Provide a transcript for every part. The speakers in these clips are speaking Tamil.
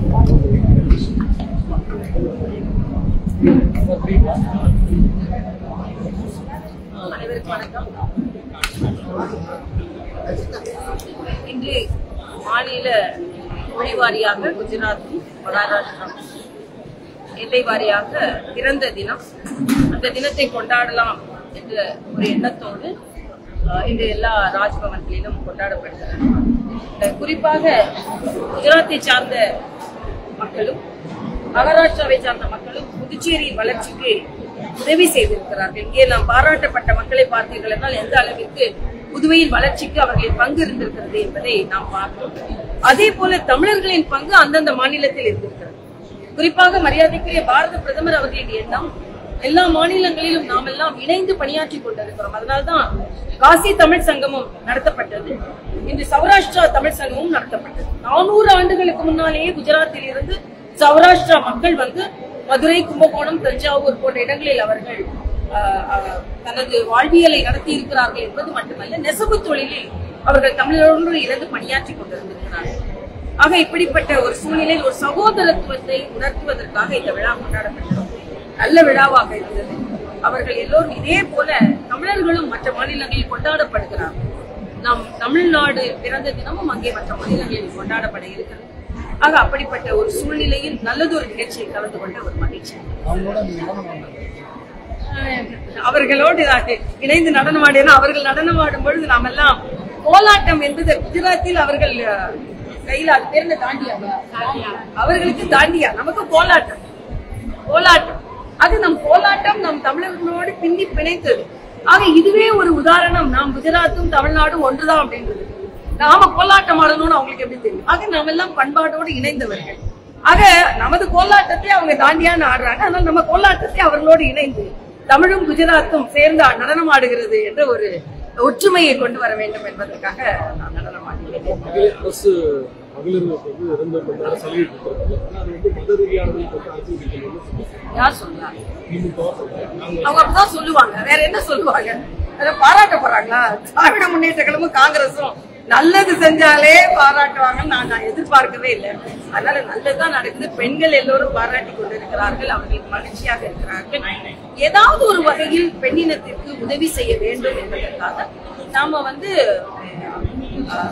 அனைவருக்கும் வணக்கம் இன்று மாநில மொழி வாரியாக குஜராத்தும் மகாராஷ்டிரம் எல்லை வாரியாக பிறந்த தினம் அந்த தினத்தை கொண்டாடலாம் என்ற ஒரு எண்ணத்தோடு அஹ், இன்று எல்லா ராஜ்பவன்களிலும் கொண்டாடப்படுகிறது அஹ், குறிப்பாக குஜராத்தை சார்ந்த மக்களும் மகாராஷ்டிராவை சார்ந்த மக்களும் புதுச்சேரியின் வளர்ச்சிக்கு உதவி செய்திருக்கிறார்கள் இங்கே நாம் பாராட்டப்பட்ட மக்களை பார்த்தீர்கள் என்றால் எந்த அளவிற்கு புதுவையின் வளர்ச்சிக்கு அவர்களின் பங்கு இருந்திருக்கிறது என்பதை நாம் பார்த்தோம் அதே போல தமிழர்களின் பங்கு அந்தந்த மாநிலத்தில் இருந்திருக்கிறது குறிப்பாக மரியாதைக்குரிய பாரத பிரதமர் அவர்களின் எண்ணம் எல்லா மாநிலங்களிலும் நாம் எல்லாம் இணைந்து பணியாற்றி கொண்டிருக்கிறோம் அதனால்தான் காசி தமிழ் சங்கமம் நடத்தப்பட்டது இன்று சௌராஷ்டிரா தமிழ் சங்கமும் நடத்தப்பட்டது நானூறு ஆண்டுகளுக்கு முன்னாலேயே குஜராத்தில் இருந்து சௌராஷ்டிரா மக்கள் வந்து மதுரை கும்பகோணம் தஞ்சாவூர் போன்ற இடங்களில் அவர்கள் ஆஹ், ஆஹ், தனது வாழ்வியலை நடத்தி இருக்கிறார்கள் என்பது மட்டுமல்ல நெசவு தொழிலில் அவர்கள் தமிழரோடு இருந்து பணியாற்றி கொண்டிருந்திருக்கிறார்கள் ஆக இப்படிப்பட்ட ஒரு சூழ்நிலையில் ஒரு சகோதரத்துவத்தை உணர்த்துவதற்காக இந்த விழா கொண்டாடப்பட்டது நல்ல விழாவாக இருக்கிறது அவர்கள் எல்லோரும் இதே போல தமிழர்களும் மற்ற மாநிலங்களில் கொண்டாடப்படுகிறார்கள் நம் தமிழ்நாடு பிறந்த தினமும் அங்கே மற்ற மாநிலங்களில் கொண்டாடப்பட இருக்கிறது ஆக அப்படிப்பட்ட ஒரு சூழ்நிலையில் நல்லதொரு நிகழ்ச்சியில் கலந்து கொண்ட ஒரு மகிழ்ச்சி அவங்களோட நீங்க என்ன பண்ணுவீங்க? அஹ் அவர்களோடு நான் இணைந்து நடனமாடினா அவர்கள் நடனமாடும் பொழுது நாம் எல்லாம் கோலாட்டம் என்பது குஜராத்தில் அவர்கள் அஹ், கையில் அது பேர்ல தாண்டியா அவர்களுக்கு தாண்டியா நமக்கு கோலாட்டம் கோலாட்டம் அது நம் கோலாட்டம் நம் தமிழர்களோடு பின்னி பிணைத்தது ஆக இதுவே ஒரு உதாரணம் நாம் குஜராத்தும் தமிழ்நாடும் ஒன்றுதான் அப்படின்றது நாம கோலாட்டம் ஆடணும்னு அவங்களுக்கு எப்படி தெரியும் ஆக நாம் எல்லாம் பண்பாட்டோடு இணைந்தவர்கள் ஆக நமது கோலாட்டத்தை அவங்க தாண்டியான்னு ஆடுறாங்க அதனால நம்ம கோலாட்டத்தை அவர்களோடு இணைந்து தமிழும் குஜராத்தும் சேர்ந்து நடனம் ஆடுகிறது என்ற ஒரு ஒற்றுமையை கொண்டு வர வேண்டும் என்பதற்காக நான் நடனம் ஆடுகிறேன் மகளிர் அரசு மகளிருக்கு வந்து ரெண்டு மணி நேரம் சலுகை கொடுத்துருக்காங்க ஆனா அது வந்து மத ரீதியானவர்களுக்கு வந்து அனுமதிக்கணும்னு யார் சொல்றாங்க திமுக சொல்றாங்க நாங்க அவங்க அப்படிதான் சொல்லுவாங்க வேற என்ன சொல்லுவாங்க வேற பாராட்ட போறாங்களா திராவிட முன்னேற்ற கழகமும் காங்கிரஸும் நல்லது செஞ்சாலே பாராட்டுவாங்கன்னு நான் நான் எதிர்பார்க்கவே இல்லை அதனால நல்லதுதான் நடக்குது பெண்கள் எல்லோரும் பாராட்டி கொண்டிருக்கிறார்கள் அவர்கள் மகிழ்ச்சியாக இருக்கிறார்கள் ஏதாவது ஒரு வகையில் பெண்ணினத்திற்கு உதவி செய்ய வேண்டும் என்பதற்காக நாம வந்து அஹ்,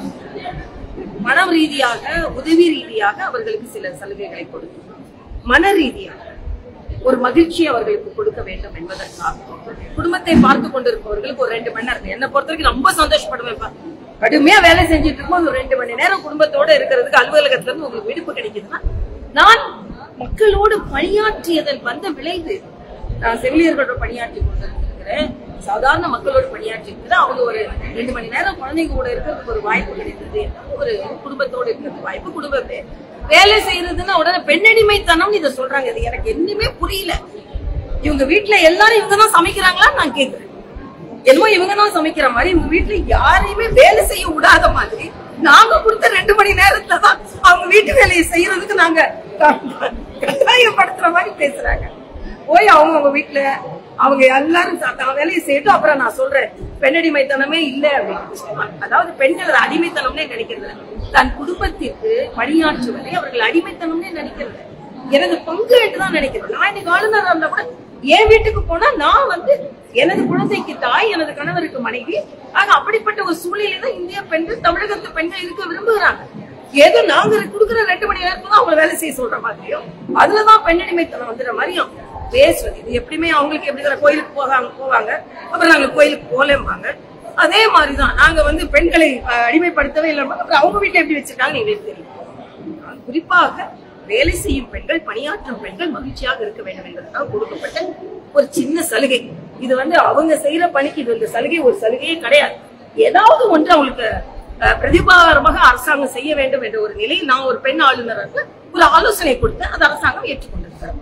மனம் ரீதியாக உதவி ரீதியாக அவர்களுக்கு சில சலுகைகளை கொடுக்கிறோம் மன ரீதியாக ஒரு மகிழ்ச்சி அவர்களுக்கு கொடுக்க வேண்டும் என்பதற்காக குடும்பத்தை பார்த்து கொண்டிருப்பவர்களுக்கு ஒரு ரெண்டு மணி நேரம் என்னை பொறுத்த வரைக்கும் ரொம்ப சந்தோஷப்படுவேன்ப்பா கடுமையா வேலை செஞ்சுட்டு இருக்கும்போது ஒரு ரெண்டு மணி நேரம் குடும்பத்தோட இருக்கிறதுக்கு அலுவலகத்துல இருந்து உங்களுக்கு விடுப்பு கிடைக்குதுன்னா நான் மக்களோடு பணியாற்றியதன் வந்த விளைவு நான் செவிலியர்களோட பணியாற்றி கொண்டிருக்கிறேன் சாதாரண மக்களோடு பணியாற்றி இருக்கிறேன் அவங்க ஒரு ரெண்டு மணி நேரம் குழந்தைங்க கூட இருக்கிறதுக்கு ஒரு வாய்ப்பு கிடைத்தது ஒரு குடும்பத்தோடு இருக்கிறது வாய்ப்பு குடும்ப வே- வேலை செய்யறதுன்னா உடனே பெண்ணடிமைத்தனம் இதை சொல்றாங்க இது எனக்கு என்னமே புரியல இவங்க வீட்டுல எல்லாரும் இவங்க தான் சமைக்கிறாங்களா நான் கேக்குறேன் என்னமோ இவங்க தான் சமைக்கிற மாதிரி இவங்க வீட்டுல யாரையுமே வேலை செய்ய விடாத மாதிரி நாங்க கொடுத்த ரெண்டு மணி நேரத்துல தான் அவங்க வீட்டு வேலையை செய்யறதுக்கு நாங்க க- கட்டாயப்படுத்துற மாதிரி பேசுறாங்க போய் அவங்க அவங்க வீட்டுல அவங்க எல்லாரும் தா- தான் வேலையை செய்யட்டும் அப்புறம் நான் சொல்றேன் பெண்ணடிமைத்தனமே இல்லை அப்படின்னு அதாவது பெண்கள் அது அடிமைத்தனம்னே நினைக்கிறது இல்ல. தன் குடும்பத்திற்கு பணியாற்றுவதை அவர்கள் அடிமைத்தனம்னே நினைக்கிறது இல்ல. எனது பங்கு என்று தான் நினைக்கிறேன் நான் இன்னைக்கு ஆளுநரா இருந்தா கூட என் வீட்டுக்கு போனா நான் வந்து எனது குழந்தைக்கு தாய் எனது கணவருக்கு மனைவி ஆக அப்படிப்பட்ட ஒரு சூழ்நிலை தான் இந்திய பெண்கள் தமிழகத்து பெண்கள் இருக்க விரும்புகிறாங்க ஏதோ நாங்க கொடுக்குற ரெண்டு மணி நேரத்துல தான் அவங்களை வேலை செய்ய சொல்ற மாதிரியும் அதுலதான் பெண்ணடிமைத்தனம் வந்துடுற மாதிரியும் பேசுவது இது எப்படியுமே அவங்களுக்கு எப்படி இருக்கிற கோயிலுக்கு போவாங்க போவாங்க அப்புறம் நாங்க கோயிலுக்கு போலேம்பாங்க அதே மாதிரிதான் நாங்க வந்து பெண்களை அஹ், அடிமைப்படுத்தவே இல்லை அப்புறம் அவங்க வீட்டை எப்படி வச்சிருக்காங்க எங்களுக்கு தெரியும் குறிப்பாக வேலை செய்யும் பெண்கள் பணியாற்றும் பெண்கள் மகிழ்ச்சியாக இருக்க வேண்டும் என்பதற்காக கொடுக்கப்பட்ட ஒரு சின்ன சலுகை இது வந்து அவங்க செய்யற பணிக்கு இது இந்த சலுகை ஒரு சலுகையே கிடையாது ஏதாவது ஒன்று அவங்களுக்கு அஹ், பிரதிபாரமாக அரசாங்கம் செய்ய வேண்டும் என்ற ஒரு நிலையில் நான் ஒரு பெண் ஆளுநருக்கு ஒரு ஆலோசனை கொடுத்தேன் அது அரசாங்கம் ஏற்றுக்கொண்டிருக்கிறார்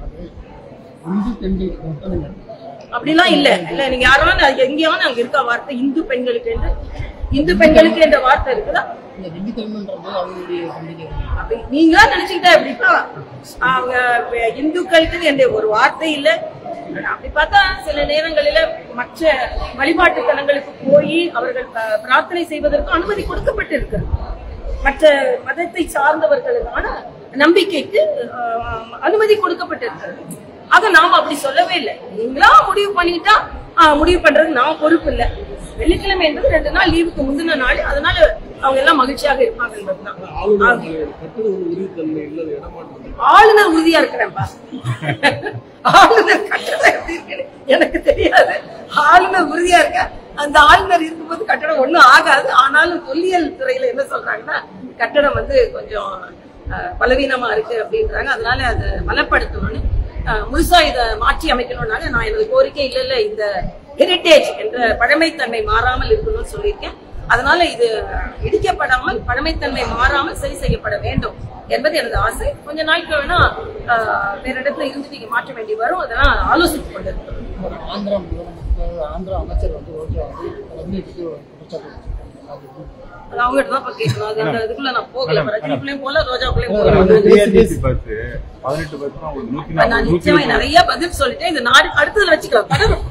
இந்து பெண்களுக்கு மட்டும் இல்ல. அப்படிலாம் இல்ல இல்ல நீங்க யாராவது எங்கேயாவது அங்க இருக்கா வார்த்தை இந்து பெண்களுக்கு என்று இந்து பெண்களுக்கு என்ற வார்த்தை இருக்குதா இந்த வெள்ளிக்கிழமைன்றது அவங்களுடைய பண்டிகை அப்படி நீங்களா நினைச்சுக்கிட்டா எப்படிப்பா அவங்க வே- இந்துக்களுக்கு என்ற ஒரு வார்த்தை இல்ல அப்படி பார்த்தா சில நேரங்களில மற்ற வழிபாட்டு தலங்களுக்கு போய் அவர்கள் ப- பிரார்த்தனை செய்வதற்கு அனுமதி கொடுக்கப்பட்டு இருக்கிறது மற்ற மதத்தை சார்ந்தவர்களுக்கான நம்பிக்கைக்கு ஆஹ், அனுமதி கொடுக்கப்பட்டிருக்கிறது ஆக நாம அப்படி சொல்லவே இல்லை நீங்களா முடிவு பண்ணிட்டா ஆஹ், முடிவு பண்றது நான் பொறுப்பு இல்லை வெள்ளிக்கிழமை என்பது ரெண்டு நாள் லீவுக்கு முந்தின நாள் அதனால அவங்க எல்லாம் மகிழ்ச்சியாக இருப்பாங்க என்பதுதான் ஆளுநர் கட்டண உறுதித்தன்மை இல்லாத இடமாற்றம் ஆளுநர் உறுதியா இருக்கிறேன்பா ஆளுநர் கட்டணம் எப்படி இருக்குன்னு எனக்கு தெரியாது ஆளுநர் உறுதியா இருக்க அந்த ஆளுநர் இருக்கும்போது கட்டணம் ஒண்ணும் ஆகாது ஆனாலும் தொல்லியல் துறையில என்ன சொல்றாங்கன்னா கட்டணம் வந்து கொஞ்சம் அஹ், பலவீனமா இருக்கு அப்படின்றாங்க அதனால அதை பலப்படுத்தணும்னு அஹ், முழுசா இதை மாற்றி அமைக்கணும்னால நான் எனது கோரிக்கை இல்ல இல்ல இந்த ஹெரிட்டேஜ் என்ற பழமைத்தன்மை மாறாமல் இருக்கணும்னு சொல்லியிருக்கேன் அதனால இது இடிக்கப்படாமல் பழமைத்தன்மை மாறாமல் சரி செய்யப்பட வேண்டும் என்பது எனது ஆசை கொஞ்ச நாட்கள் வேணா ஆஹ், வேற இடத்துல இருந்து நீங்க மாற்ற வேண்டி வரும் அதெல்லாம் ஆலோசித்துக் கொண்டிருக்கிறோம் ஒரு ஆந்திரா முதலமைச்சர் ஆந்திரா அமைச்சர் வந்து ரோஜா வந்து ரஜினிக்கு குற்றச்சாட்டு வச்சிருக்காங்க. அது எப்படி? அது அவங்ககிட்ட தான் இப்ப கேட்கணும் அது அந்த இதுக்குள்ள நான் போகல ரஜினிக்குள்ளேயும் போல ரோஜாக்குள்ளேயும் அது போகல வந்து டிஆர்டிசி பஸ் பதினெட்டு பஸ் உங்களுக்கு நூத்தி இப்ப நான் நாற்பது நூத்தி நிச்சயமா முப்பது நிறைய பதில் சொல்லிட்டேன் இந்த நாடு அடுத்ததுல வச்சுக்கலாம் தொடரும்